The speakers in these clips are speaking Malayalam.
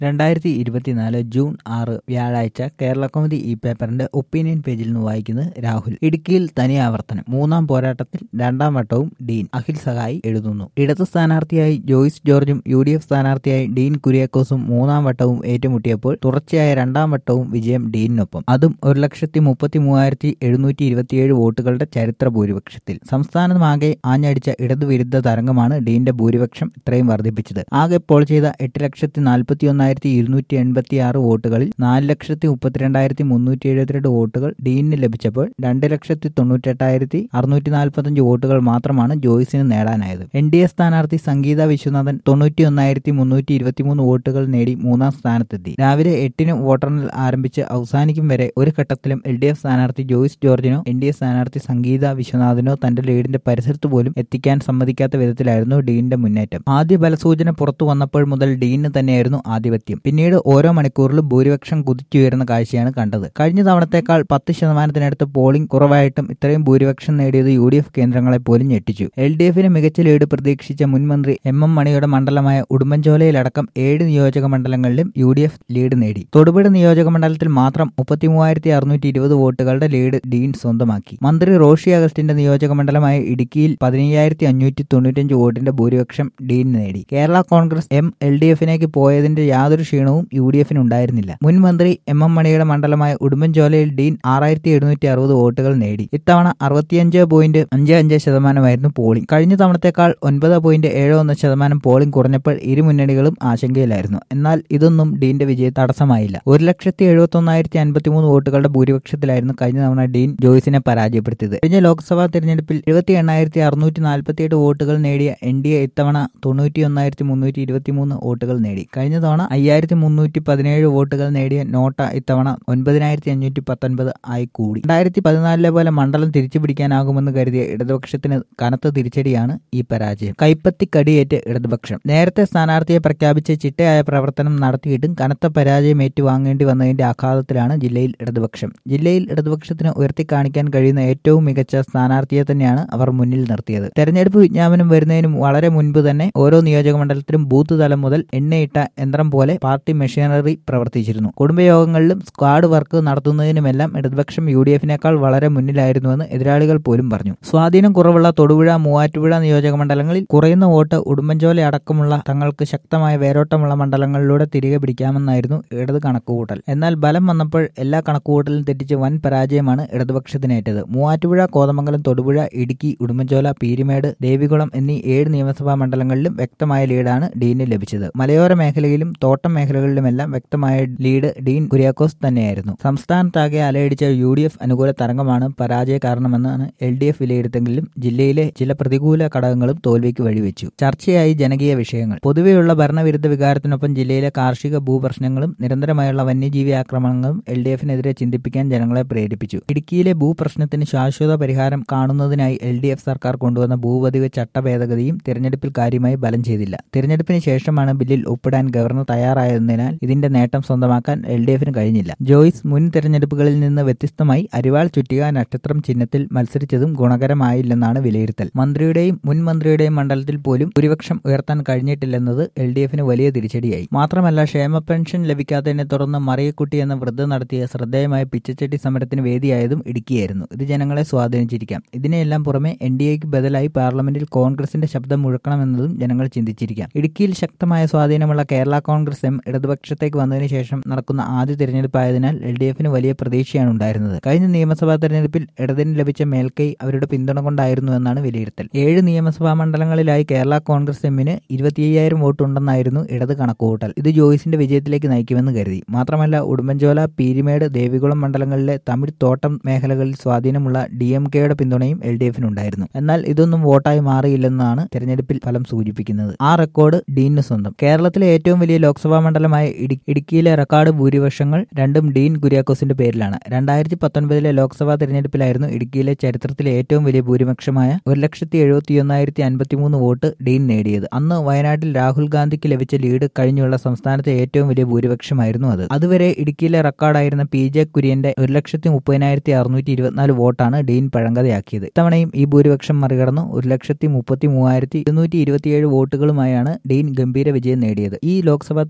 രണ്ടായിരത്തി ഇരുപത്തിനാല് ജൂൺ ആറ് വ്യാഴാഴ്ച കേരള കൗമുദി ഈ പേപ്പറിന്റെ ഒപ്പീനിയൻ പേജിൽ നിന്ന് വായിക്കുന്നത് രാഹുൽ ഇടുക്കിയിൽ തനിയാവർത്തനം മൂന്നാം പോരാട്ടത്തിൽ രണ്ടാം വട്ടവും ഡീൻ അഖിൽ സഹായി എഴുതുന്നു ഇടത് സ്ഥാനാർത്ഥിയായി ജോയിസ് ജോർജും യു ഡി എഫ് സ്ഥാനാർത്ഥിയായി ഡീൻ കുര്യാക്കോസും മൂന്നാം വട്ടവും ഏറ്റുമുട്ടിയപ്പോൾ തുടർച്ചയായ രണ്ടാം വട്ടവും വിജയം ഡീനിനൊപ്പം അതും ഒരു ലക്ഷത്തി മുപ്പത്തി മൂവായിരത്തി എഴുന്നൂറ്റി ഇരുപത്തിയേഴ് വോട്ടുകളുടെ ചരിത്ര ഭൂരിപക്ഷത്തിൽ സംസ്ഥാനമാകെ ആഞ്ഞടിച്ച ഇടതുവിരുദ്ധ തരംഗമാണ് ഡീന്റെ ഭൂരിപക്ഷം ഇത്രയും വർദ്ധിപ്പിച്ചത് ആകെ പോൾ ചെയ്ത എട്ട് ലക്ഷത്തി നാൽപ്പത്തി ഒന്നായിരത്തി ഇരുന്നൂറ്റി എൺപത്തി ആറ് വോട്ടുകളിൽ നാല് ലക്ഷത്തി മുപ്പത്തിരണ്ടായിരത്തി മുന്നൂറ്റി എഴുപത്തിരണ്ട് വോട്ടുകൾ ഡീനിന് ലഭിച്ചപ്പോൾ രണ്ട് ലക്ഷത്തി തൊണ്ണൂറ്റെട്ടായിരത്തി അറുന്നൂറ്റി നാൽപ്പത്തഞ്ച് വോട്ടുകൾ മാത്രമാണ് ജോയിസിന് നേടാനായത് എൻ ഡി എ സ്ഥാനാർത്ഥി സംഗീത വിശ്വനാഥൻ തൊണ്ണൂറ്റി ഒന്നായിരത്തി മുന്നൂറ്റി ഇരുപത്തിമൂന്ന് വോട്ടുകൾ നേടി മൂന്നാം സ്ഥാനത്തെത്തി രാവിലെ എട്ടിന് വോട്ടെണ്ണൽ ആരംഭിച്ച് അവസാനിക്കും വരെ ഒരു ഘട്ടത്തിലും എൽ ഡി എഫ് സ്ഥാനാർത്ഥി ജോയിസ് ജോർജിനോ എൻ ഡി എ സ്ഥാനാർത്ഥി സംഗീത വിശ്വനാഥിനോ തന്റെ ലീഡിന്റെ പരിസരത്ത് പോലും എത്തിക്കാൻ സമ്മതിക്കാത്ത വിധത്തിലായിരുന്നു ഡീനിന്റെ മുന്നേറ്റം ആദ്യ ബലസൂചന പുറത്തു വന്നപ്പോൾ മുതൽ ഡീനിന് തന്നെയായിരുന്നു ആധിപത്യം പിന്നീട് ഓരോ മണിക്കൂറിലും ഭൂരിപക്ഷം കുതിച്ചുയരുന്ന കാഴ്ചയാണ് കണ്ടത് കഴിഞ്ഞ തവണത്തേക്കാൾ പത്ത് ശതമാനത്തിനടുത്ത് പോളിംഗ് കുറവായിട്ടും ഇത്രയും ഭൂരിപക്ഷം നേടിയത് യു ഡി എഫ് കേന്ദ്രങ്ങളെ പോലും ഞെട്ടിച്ചു എൽ ഡി എഫിന് മികച്ച ലീഡ് പ്രതീക്ഷിച്ച മുൻമന്ത്രി എം എം മണിയുടെ മണ്ഡലമായ ഉടുമ്പൻചോലയിലടക്കം ഏഴ് നിയോജക മണ്ഡലങ്ങളിലും യു ഡി എഫ് ലീഡ് നേടി തൊടുപുഴ നിയോജക മണ്ഡലത്തിൽ മാത്രം മുപ്പത്തി മൂവായിരത്തി അറുന്നൂറ്റി ഇരുപത് വോട്ടുകളുടെ ലീഡ് ഡീൻ സ്വന്തമാക്കി മന്ത്രി റോഷി അഗസ്റ്റിന്റെ നിയോജക മണ്ഡലമായ ഇടുക്കിയിൽ പതിനയ്യായിരത്തി അഞ്ഞൂറ്റി തൊണ്ണൂറ്റഞ്ച് വോട്ടിന്റെ ഭൂരിപക്ഷം ഡീൻ നേടി Kerala Congress M L D എഫിലേക്ക് പോയതിന്റെ യാതൊരു ക്ഷീണവും യു ഡി എഫിന് ഉണ്ടായിരുന്നില്ല മുൻ മന്ത്രി എം എം മണിയുടെ മണ്ഡലമായ ഉടുമ്പൻചോലയിൽ ഡീൻ ആറായിരത്തി എഴുന്നൂറ്റി അറുപത് വോട്ടുകൾ നേടി ഇത്തവണ അറുപത്തിയഞ്ച് പോയിന്റ് അഞ്ച് അഞ്ച് ശതമാനമായിരുന്നു പോളിംഗ് കഴിഞ്ഞ തവണത്തേക്കാൾ ഒൻപത് പോയിന്റ് ഏഴ് ഒന്ന് ശതമാനം പോളിംഗ് കുറഞ്ഞപ്പോൾ ഇരു മുന്നണികളും ആശങ്കയിലായിരുന്നു എന്നാൽ ഇതൊന്നും ഡീന്റെ വിജയം തടസ്സമായില്ല ഒരു ലക്ഷത്തി എഴുപത്തി ഒന്നായിരത്തി അൻപത്തിമൂന്ന് വോട്ടുകളുടെ ഭൂരിപക്ഷത്തിലായിരുന്നു കഴിഞ്ഞ തവണ ഡീൻ ജോയ്സിനെ പരാജയപ്പെടുത്തിയത് കഴിഞ്ഞ ലോക്സഭാ തെരഞ്ഞെടുപ്പിൽ എഴുപത്തി എണ്ണായിരത്തി അറുന്നൂറ്റി നാൽപ്പത്തിയെട്ട് വോട്ടുകൾ നേടിയ എൻ ഡി എ ഇത്തവണ തൊണ്ണൂറ്റി ഒന്നായിരത്തി മുന്നൂറ്റി ഇരുപത്തിമൂന്ന് വോട്ടുകൾ നേടി കഴിഞ്ഞ തവണ അയ്യായിരത്തി മുന്നൂറ്റി പതിനേഴ് വോട്ടുകൾ നേടിയ നോട്ട ഇത്തവണ ഒൻപതിനായിരത്തി അഞ്ഞൂറ്റി പത്തൊൻപത് ആയി കൂടി രണ്ടായിരത്തി പതിനാലിലെ പോലെ മണ്ഡലം തിരിച്ചു പിടിക്കാനാകുമെന്ന് കരുതിയ ഇടതുപക്ഷത്തിന് കനത്ത തിരിച്ചടിയാണ് ഈ പരാജയം കൈപ്പത്തി കടിയേറ്റ് ഇടതുപക്ഷം നേരത്തെ സ്ഥാനാർത്ഥിയെ പ്രഖ്യാപിച്ച് ചിട്ടയായ പ്രവർത്തനം നടത്തിയിട്ടും കനത്ത പരാജയം ഏറ്റുവാങ്ങേണ്ടി വന്നതിന്റെ ആഘാതത്തിലാണ് ജില്ലയിൽ ഇടതുപക്ഷം ജില്ലയിൽ ഇടതുപക്ഷത്തിന് ഉയർത്തിക്കാണിക്കാൻ കഴിയുന്ന ഏറ്റവും മികച്ച സ്ഥാനാർത്ഥിയെ തന്നെയാണ് അവർ മുന്നിൽ നിർത്തിയത് തെരഞ്ഞെടുപ്പ് വിജ്ഞാപനം വരുന്നതിനും വളരെ മുൻപ് തന്നെ ഓരോ നിയോജക മണ്ഡലത്തിലും ബൂത്ത് തലം മുതൽ എണ്ണയിട്ട യന്ത്രം പോലെ പാർട്ടി മെഷീനറി പ്രവർത്തിച്ചിരുന്നു കുടുംബയോഗങ്ങളിലും സ്ക്വാഡ് വർക്ക് നടത്തുന്നതിനുമെല്ലാം ഇടതുപക്ഷം യു ഡി എഫിനേക്കാൾ വളരെ മുന്നിലായിരുന്നുവെന്ന് എതിരാളികൾ പോലും പറഞ്ഞു സ്വാധീനം കുറവുള്ള തൊടുപുഴ മൂവാറ്റുപുഴ നിയോജക മണ്ഡലങ്ങളിൽ കുറയുന്ന വോട്ട് ഉടുമ്പൻചോല അടക്കമുള്ള തങ്ങൾക്ക് ശക്തമായ വേരോട്ടമുള്ള മണ്ഡലങ്ങളിലൂടെ തിരികെ പിടിക്കാമെന്നായിരുന്നു ഇടത് കണക്കുകൂട്ടൽ എന്നാൽ ബലം വന്നപ്പോൾ എല്ലാ കണക്കുകൂട്ടലും തെറ്റിച്ച് വൻ പരാജയമാണ് ഇടതുപക്ഷത്തിനേറ്റത് മൂവാറ്റുപുഴ കോതമംഗലം തൊടുപുഴ ഇടുക്കി ഉടുമ്പൻചോല പീരിമേട് ദേവികുളം എന്നീ ഏഴ് നിയമസഭാ മണ്ഡലങ്ങളിലും വ്യക്തമായ ലീഡാണ് ഡീന് ലഭിച്ചത് മലയോര മേഖലയിലും തോട്ടം മേഖലകളിലുമെല്ലാം വ്യക്തമായ ലീഡ് ഡീൻ കുര്യാക്കോസ് തന്നെയായിരുന്നു സംസ്ഥാനത്താകെ അലയടിച്ച യു ഡി എഫ് അനുകൂല തരംഗമാണ് പരാജയ കാരണമെന്നാണ് എൽ ഡി എഫ് വിലയിരുത്തെങ്കിലും ജില്ലയിലെ ചില പ്രതികൂല ഘടകങ്ങളും തോൽവിക്ക് വഴിവെച്ചു ചർച്ചയായി ജനകീയ വിഷയങ്ങൾ പൊതുവെയുള്ള ഭരണവിരുദ്ധ വികാരത്തിനൊപ്പം ജില്ലയിലെ കാർഷിക ഭൂപ്രശ്നങ്ങളും നിരന്തരമായുള്ള വന്യജീവി ആക്രമണങ്ങളും എൽ ഡി എഫിനെതിരെ ചിന്തിപ്പിക്കാൻ ജനങ്ങളെ പ്രേരിപ്പിച്ചു ഇടുക്കിയിലെ ഭൂപ്രശ്നത്തിന് ശാശ്വത പരിഹാരം കാണുന്നതിനായി എൽ ഡി എഫ് സർക്കാർ കൊണ്ടുവന്ന ഭൂപതിവ് ചട്ട ഭേദഗതിയും തിരഞ്ഞെടുപ്പിൽ കാര്യമായി ബലം ചെയ്തില്ല തിരഞ്ഞെടുപ്പിന് ശേഷമാണ് ബില്ലിൽ ഒപ്പിടാൻ ഗവർണർ തയ്യാറായതിനാൽ ഇതിന്റെ നേട്ടം സ്വന്തമാക്കാൻ എൽ ഡി എഫിന് കഴിഞ്ഞില്ല ജോയ്സ് മുൻ തിരഞ്ഞെടുപ്പുകളിൽ നിന്ന് വ്യത്യസ്തമായി അരിവാൾ ചുറ്റിക നക്ഷത്രം ചിഹ്നത്തിൽ മത്സരിച്ചതും ഗുണകരമായില്ലെന്നാണ് വിലയിരുത്തൽ മന്ത്രിയുടെയും മുൻ മന്ത്രിയുടെയും മണ്ഡലത്തിൽ പോലും ഭൂരിപക്ഷം ഉയർത്താൻ കഴിഞ്ഞിട്ടില്ലെന്നത് എൽ ഡി എഫിന് വലിയ തിരിച്ചടിയായി മാത്രമല്ല ക്ഷേമ പെൻഷൻ ലഭിക്കാത്തതിനെ തുടർന്ന് മറിയക്കുട്ടി എന്ന വൃദ്ധ നടത്തിയ ശ്രദ്ധേയമായ പിച്ചച്ചട്ടി സമരത്തിന് വേദിയായതും ഇടുക്കിയായിരുന്നു ഇത് ജനങ്ങളെ സ്വാധീനിച്ചിരിക്കാം ഇതിനെല്ലാം പുറമെ എൻ ഡി എക്ക് ബദലായി പാർലമെന്റിൽ കോൺഗ്രസിന്റെ ശബ്ദം മുഴക്കണമെന്നതും ജനങ്ങൾ ചിന്തിച്ചിരിക്കാം ഇടുക്കിയിൽ ശക്തമായ സ്വാധീനമുള്ള കേരള കോൺഗ്രസ് എം ഇടതുപക്ഷത്തേക്ക് വന്നതിന് ശേഷം നടക്കുന്ന ആദ്യ തിരഞ്ഞെടുപ്പായതിനാൽ എൽ ഡി എഫിന് വലിയ പ്രതീക്ഷയാണ് ഉണ്ടായിരുന്നത് കഴിഞ്ഞ നിയമസഭാ തെരഞ്ഞെടുപ്പിൽ ഇടതിന് ലഭിച്ച മേൽക്കൈ അവരുടെ പിന്തുണ കൊണ്ടായിരുന്നു എന്നാണ് വിലയിരുത്തൽ ഏഴ് നിയമസഭാ മണ്ഡലങ്ങളിലായി കേരള കോൺഗ്രസ് എമ്മിന് ഇരുപത്തിയ്യായിരം വോട്ടുണ്ടെന്നായിരുന്നു ഇടത് കണക്കുകൂട്ടൽ ഇത് ജോയിസിന്റെ വിജയത്തിലേക്ക് നയിക്കുമെന്ന് കരുതി മാത്രമല്ല ഉടുമ്പൻചോല പീരിമേട് ദേവികുളം മണ്ഡലങ്ങളിലെ തമിഴ് തോട്ടം മേഖലകളിൽ സ്വാധീനമുള്ള ഡി എം കെയുടെ പിന്തുണയും എൽ ഡി എഫിനുണ്ടായിരുന്നു എന്നാൽ ഇതൊന്നും വോട്ടായി മാറിയില്ലെന്നാണ് തെരഞ്ഞെടുപ്പിൽ ഫലം സൂചിപ്പിക്കുന്നത് ആ റെക്കോർഡ് ഡീനിന് സ്വന്തം കേരളത്തിലെ ഏറ്റവും വലിയ ലോക്സഭാ മണ്ഡലമായ ഇടുക്കിയിലെ റെക്കോർഡ് ഭൂരിപക്ഷങ്ങൾ രണ്ടും ഡീൻ കുര്യാക്കോസിന്റെ പേരിലാണ് രണ്ടായിരത്തി പത്തൊൻപതിലെ ലോക്സഭാ തെരഞ്ഞെടുപ്പിലായിരുന്നു ഇടുക്കിയിലെ ചരിത്രത്തിലെ ഏറ്റവും വലിയ ഭൂരിപക്ഷമായ ഒരു ലക്ഷത്തി എഴുപത്തി ഒന്നായിരത്തി അൻപത്തിമൂന്ന് വോട്ട് ഡീൻ നേടിയത് അന്ന് വയനാട്ടിൽ രാഹുൽ ഗാന്ധിക്ക് ലഭിച്ച ലീഡ് കഴിഞ്ഞുള്ള സംസ്ഥാനത്തെ ഏറ്റവും വലിയ ഭൂരിപക്ഷമായിരുന്നു അത് അതുവരെ ഇടുക്കിയിലെ റെക്കോർഡായിരുന്ന പി ജെ കുര്യന്റെ ഒരു ലക്ഷത്തി മുപ്പതിനായിരത്തി അറുന്നൂറ്റി ഇരുപത്തിനാല് വോട്ടാണ് ഡീൻ പഴങ്കഥയാക്കിയത് ഇത്തവണയും ഈ ഭൂരിപക്ഷം മറികടന്ന് ഒരു ലക്ഷത്തി മുപ്പത്തി മൂവായിരത്തി ഇരുന്നൂറ്റി ഇരുപത്തിയേഴ് വോട്ടുകളുമായാണ് ഡീൻ ഗംഭീര വിജയം നേടിയത് ഈ ലോക്സഭാ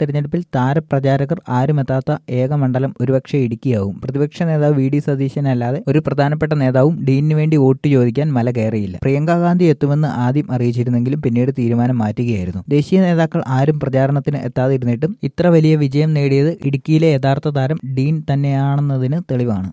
തെരഞ്ഞെടുപ്പിൽ താരപ്രചാരകർ ആരുമെത്താത്ത ഏക മണ്ഡലം ഒരുപക്ഷെ ഇടുക്കിയാവും പ്രതിപക്ഷ നേതാവ് വി ഡി സതീശനല്ലാതെ ഒരു പ്രധാനപ്പെട്ട നേതാവും ഡീനിന് വേണ്ടി വോട്ട് ചോദിക്കാൻ മല കയറിയില്ല പ്രിയങ്ക ഗാന്ധി എത്തുമെന്ന് ആദ്യം അറിയിച്ചിരുന്നെങ്കിലും പിന്നീട് തീരുമാനം മാറ്റുകയായിരുന്നു ദേശീയ നേതാക്കൾ ആരും പ്രചാരണത്തിന് എത്താതിരുന്നിട്ടും ഇത്ര വലിയ വിജയം നേടിയത് ഇടുക്കിയിലെ യഥാർത്ഥ താരം ഡീൻ തന്നെയാണെന്നതിന് തെളിവാണ്